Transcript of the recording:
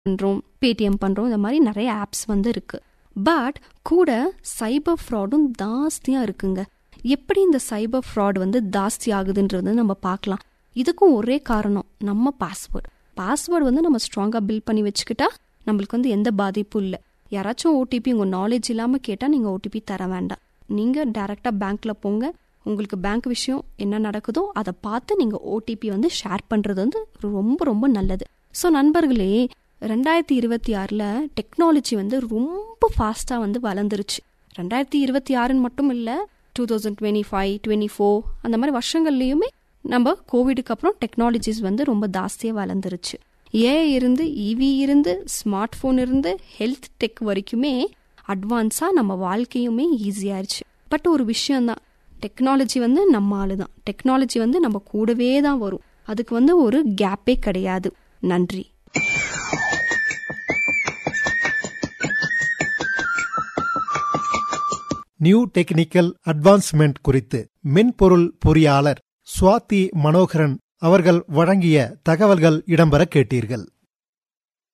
பண்றோம் பேடிஎம் பண்றோம் இந்த மாதிரி நிறைய ஆப்ஸ் வந்து இருக்கு பட் கூட சைபர் ஃப்ராடும் ஜாஸ்தியா இருக்குங்க எப்படி இந்த சைபர் ஃப்ராட் வந்து ஜாஸ்தி ஆகுதுன்றது நம்ம பார்க்கலாம் இதுக்கும் ஒரே காரணம் நம்ம பாஸ்வேர்டு பாஸ்வேர்டு வந்து நம்ம ஸ்ட்ராங்காக பில்ட் பண்ணி வச்சுக்கிட்டா நம்மளுக்கு வந்து எந்த பாதிப்பும் இல்லை யாராச்சும் ஓடிபி உங்கள் நாலேஜ் இல்லாமல் கேட்டால் நீங்கள் ஓடிபி தர வேண்டாம் நீங்கள் டைரெக்டாக பேங்க்கில் போங்க உங்களுக்கு பேங்க் விஷயம் என்ன நடக்குதோ அதை பார்த்து நீங்கள் ஓடிபி வந்து ஷேர் பண்ணுறது வந்து ரொம்ப ரொம்ப நல்லது ஸோ நண்பர்களே ரெண்டாயிரத்தி இருபத்தி ஆறில் டெக்னாலஜி வந்து ரொம்ப ஃபாஸ்ட்டாக வந்து வளர்ந்துருச்சு ரெண்டாயிரத்தி இருபத்தி ஆறுன்னு மட்டும் இல்லை two thousand twenty five twenty four அந்த மாதிரி வருஷங்கள்லையுமே நம்ம கோவிடுக்கு அப்புறம் டெக்னாலஜிஸ் வந்து ரொம்ப ஜாஸ்தியாக வளர்ந்துருச்சு ஏ இருந்து இவி இருந்து ஸ்மார்ட் ஃபோன் இருந்து ஹெல்த் டெக் வரைக்குமே அட்வான்ஸாக நம்ம வாழ்க்கையுமே ஈஸியாயிருச்சு பட் ஒரு விஷயம்தான் டெக்னாலஜி வந்து நம்ம ஆளு தான் டெக்னாலஜி வந்து நம்ம கூடவே தான் வரும் அதுக்கு வந்து ஒரு கேப்பே கிடையாது நன்றி நியூ டெக்னிக்கல் அட்வான்ஸ்மெண்ட் குறித்து மென்பொருள் பொறியாளர் சுவாதி மனோகரன் அவர்கள் வழங்கிய தகவல்கள் இடம்பெற கேட்டீர்கள்